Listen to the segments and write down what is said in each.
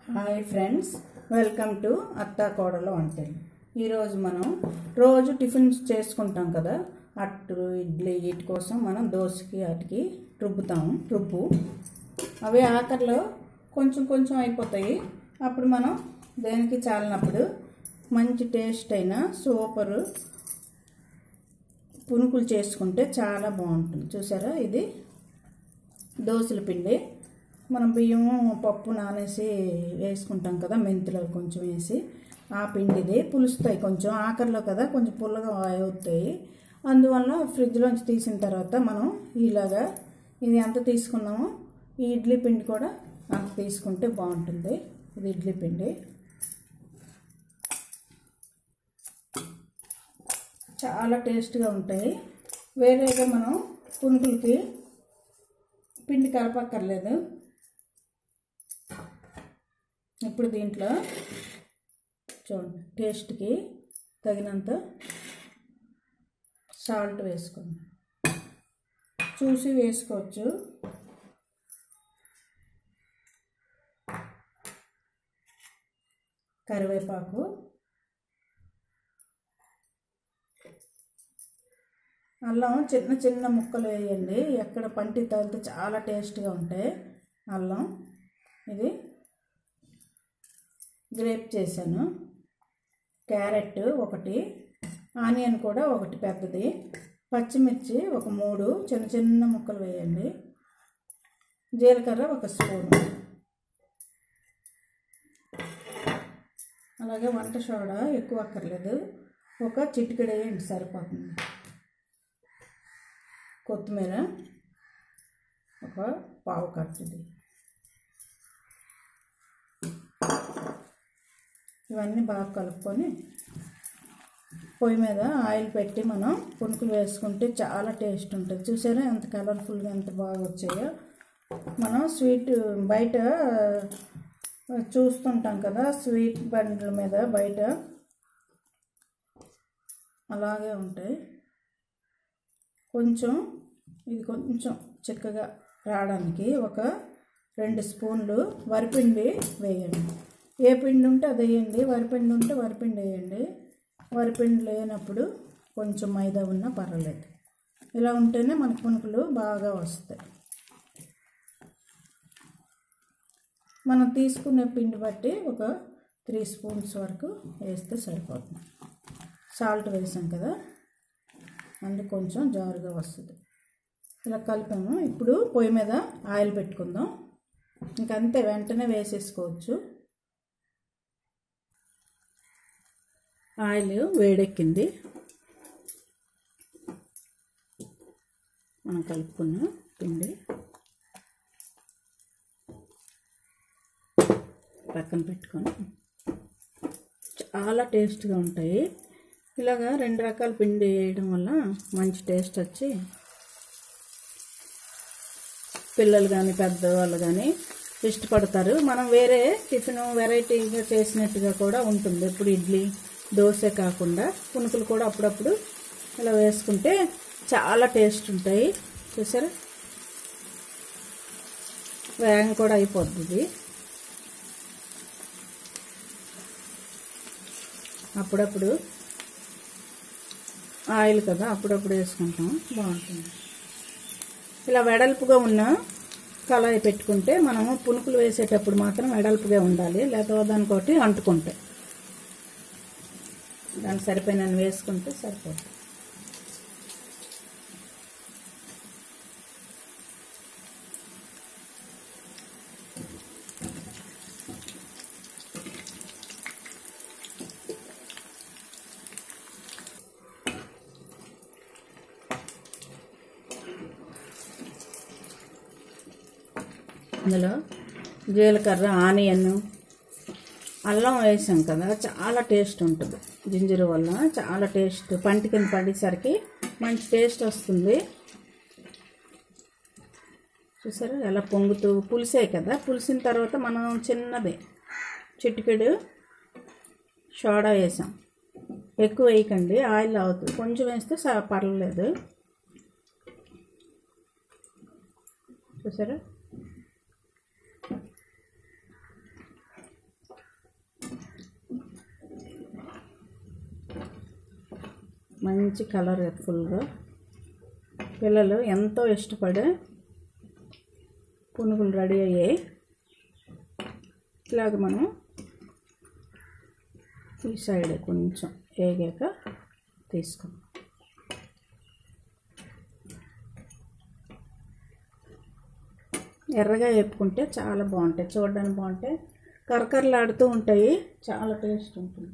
hi friends welcome to అత్తా కోడలు వంటలు ఈరోజు మనం రోజు టిఫిన్స్ చేసుకుంటాం కదా అట్టు ఇడ్లీ వీటి కోసం మనం దోశకి వాటికి రుబ్బుతాము రుబ్బు అవి ఆఖరిలో కొంచెం కొంచెం అయిపోతాయి అప్పుడు మనం దేనికి చాలినప్పుడు మంచి టేస్ట్ అయిన సూపరు పునుకులు చేసుకుంటే చాలా బాగుంటుంది చూసారా ఇది దోశల పిండి మనం బియ్యము పప్పు నానేసి వేసుకుంటాం కదా మెంతులు అవి కొంచెం వేసి ఆ పిండిది పులుస్తాయి కొంచెం ఆఖరిలో కదా కొంచెం పుల్లగా అవుతాయి అందువల్ల ఫ్రిడ్జ్లోంచి తీసిన తర్వాత మనం ఇలాగా ఇది ఎంత తీసుకున్నామో ఈ ఇడ్లీ పిండి కూడా అంత తీసుకుంటే బాగుంటుంది ఇది ఇడ్లీ పిండి చాలా టేస్ట్గా ఉంటాయి వేరేగా మనం పునుకులకి పిండి కలపక్కర్లేదు ఇప్పుడు దీంట్లో చూడండి టేస్ట్కి తగినంత సాల్ట్ వేసుకోండి చూసి వేసుకోవచ్చు కరివేపాకు అల్లం చిన్న చిన్న ముక్కలు వేయండి ఎక్కడ పంటి తగిలితే చాలా టేస్ట్గా ఉంటాయి అల్లం ఇది గ్రేప్ చేశాను క్యారెట్ ఒకటి ఆనియన్ కూడా ఒకటి పెద్దది పచ్చిమిర్చి ఒక మూడు చిన్న చిన్న ముక్కలు వేయండి జీలకర్ర ఒక స్పూన్ అలాగే వంట సోడా ఎక్కువ అక్కర్లేదు ఒక చిటికెడు వేయండి సరిపోతుంది కొత్తిమీర ఒక పావు కట్టుది ఇవన్నీ బాగా కలుపుకొని పొయ్యి మీద ఆయిల్ పెట్టి మనం పునుకులు వేసుకుంటే చాలా టేస్ట్ ఉంటుంది చూసారా ఎంత కలర్ఫుల్గా ఎంత బాగా వచ్చాయో మనం స్వీట్ బయట చూస్తుంటాం కదా స్వీట్ బండ్ల మీద బయట అలాగే ఉంటాయి కొంచెం ఇది కొంచెం చిక్కగా రావడానికి ఒక రెండు స్పూన్లు వరిపిండి వేయండి ఏ పిండి ఉంటే అది వేయండి వరిపిండి ఉంటే వరిపిండి వేయండి వరిపిండి లేనప్పుడు కొంచెం మైదా ఉన్నా పర్వాలేదు ఇలా ఉంటేనే మన పునుకులు బాగా వస్తాయి మనం తీసుకునే పిండి బట్టి ఒక త్రీ స్పూన్స్ వరకు వేస్తే సరిపోతుంది సాల్ట్ వేసాం కదా అందుకు కొంచెం జారుగా వస్తుంది ఇలా కలిపాము ఇప్పుడు పొయ్యి మీద ఆయిల్ పెట్టుకుందాం ఇంకంతే వెంటనే వేసేసుకోవచ్చు ఆయిల్ వేడెక్కింది మనం కలుపుకున్న పిండి పక్కన పెట్టుకొని చాలా టేస్ట్గా ఉంటాయి ఇలాగా రెండు రకాల పిండి వేయడం వల్ల మంచి టేస్ట్ వచ్చి పిల్లలు కానీ పెద్దవాళ్ళు కానీ ఇష్టపడతారు మనం వేరే టిఫిన్ వెరైటీగా చేసినట్టుగా కూడా ఉంటుంది ఇప్పుడు ఇడ్లీ దోశ కాకుండా పునుకులు కూడా అప్పుడప్పుడు ఇలా వేసుకుంటే చాలా టేస్ట్ ఉంటాయి చూసారా వేగం కూడా అయిపోద్ది ఇది అప్పుడప్పుడు ఆయిల్ కదా అప్పుడప్పుడు వేసుకుంటాం బాగుంటుంది ఇలా వెడల్పుగా ఉన్న కళాయి పెట్టుకుంటే మనము పునుకులు వేసేటప్పుడు మాత్రం వెడల్పుగా ఉండాలి లేకపోతే దానికోటి అంటుకుంటాయి దానికి సరిపోయిన వేసుకుంటే సరిపోతుంది ఇందులో జీలకర్ర ఆనియన్ అల్లం వేసాం కదా చాలా టేస్ట్ ఉంటుంది జింజర్ వల్ల చాలా టేస్ట్ పంటి కింద పడేసరికి మంచి టేస్ట్ వస్తుంది చూసారా ఎలా పొంగుతూ పులిసే కదా పులిసిన తర్వాత మనం చిన్నది చిటికెడు సోడా వేసాం ఎక్కువ వేయకండి ఆయిల్ అవుతుంది కొంచెం వేస్తే పర్లేదు చూసారా మంచి కలర్ ఫుల్గా పిల్లలు ఎంతో ఇష్టపడే పునుగులు రెడీ అయ్యాయి ఇలాగ మనం ఈ సైడ్ కొంచెం వేగాక తీసుకుందాం ఎర్రగా వేపుకుంటే చాలా బాగుంటాయి చూడడానికి బాగుంటాయి కరకరలాడుతూ ఉంటాయి చాలా టేస్ట్ ఉంటుంది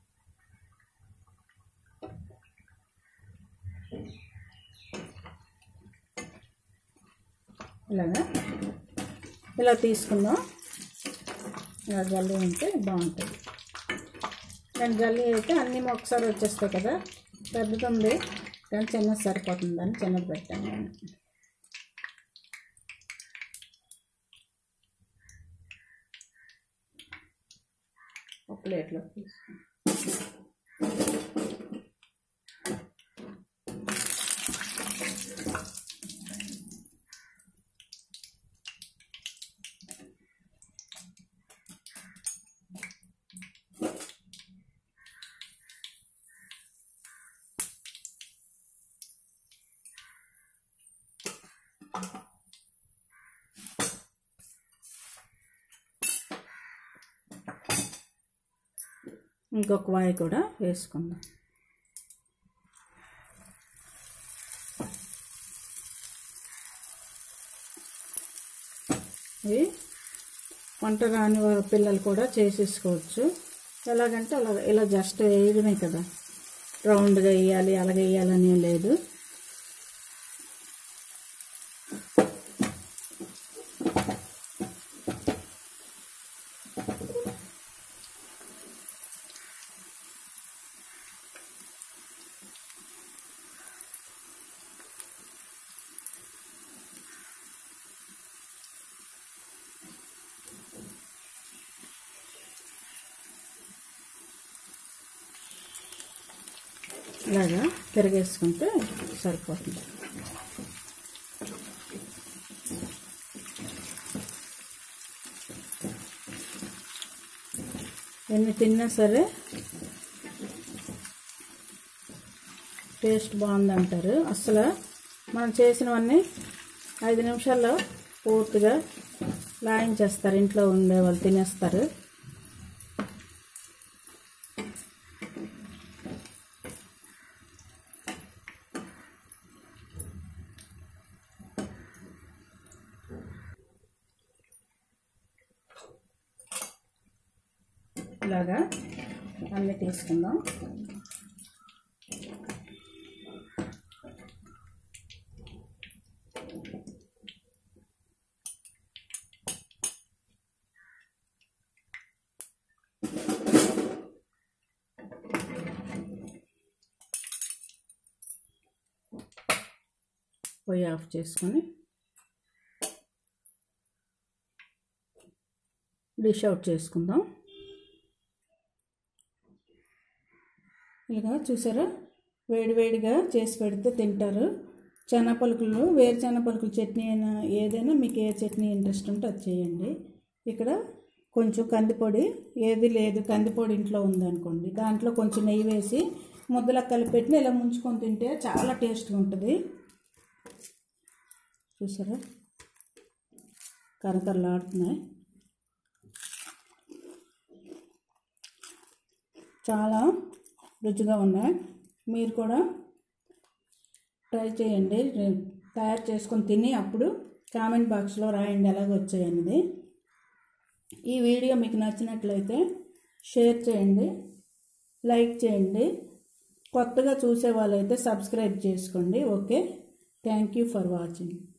ఇలాగా ఇలా తీసుకుందాం ఇలా జల్లి ఉంటే బాగుంటుంది కానీ జల్లి అయితే అన్నీ ఒకసారి వచ్చేస్తాయి కదా పెద్దది ఉంది కానీ చిన్నది సరిపోతుందని చిన్నది పెట్టాను నేను ఒక ప్లేట్లో తీసుకుని ఇంకొక వాయి కూడా వేసుకుందాం ఇవి వంట రాని వాళ్ళ పిల్లలు కూడా చేసేసుకోవచ్చు ఎలాగంటే అలా ఇలా జస్ట్ వేయడమే కదా రౌండ్గా వేయాలి అలాగే వేయాలని లేదు ఇలాగా తిరిగేసుకుంటే సరిపోతుంది ఎన్ని తిన్నా సరే టేస్ట్ బాగుందంటారు అసలు మనం చేసినవన్నీ ఐదు నిమిషాల్లో పూర్తిగా లాయించేస్తారు ఇంట్లో ఉండే వాళ్ళు తినేస్తారు ఇలాగా అన్నీ తీసుకుందాం పొయ్యి ఆఫ్ చేసుకొని డిష్ అవుట్ చేసుకుందాం ఇలాగా చూసారా వేడివేడిగా చేసి పెడితే తింటారు చెనా పలుకులు వేరుచెన పలుకులు చట్నీ అయినా ఏదైనా మీకు ఏ చట్నీ ఇంట్రెస్ట్ ఉంటే అది చేయండి ఇక్కడ కొంచెం కందిపొడి ఏది లేదు కందిపొడి ఇంట్లో ఉందనుకోండి దాంట్లో కొంచెం నెయ్యి వేసి ముద్దలకు కలిపెట్టిన ఇలా ముంచుకొని తింటే చాలా టేస్ట్గా ఉంటుంది చూసారా కరకరలాడుతున్నాయి చాలా రుచిగా ఉన్నాయి మీరు కూడా ట్రై చేయండి రే- తయారు చేసుకొని తిని అప్పుడు కామెంట్ బాక్స్లో రాయండి ఎలాగ వచ్చాయన్నది ఈ వీడియో మీకు నచ్చినట్లయితే షేర్ చేయండి లైక్ చేయండి కొత్తగా చూసే వాళ్ళైతే సబ్స్క్రైబ్ చేసుకోండి okay thank you for watching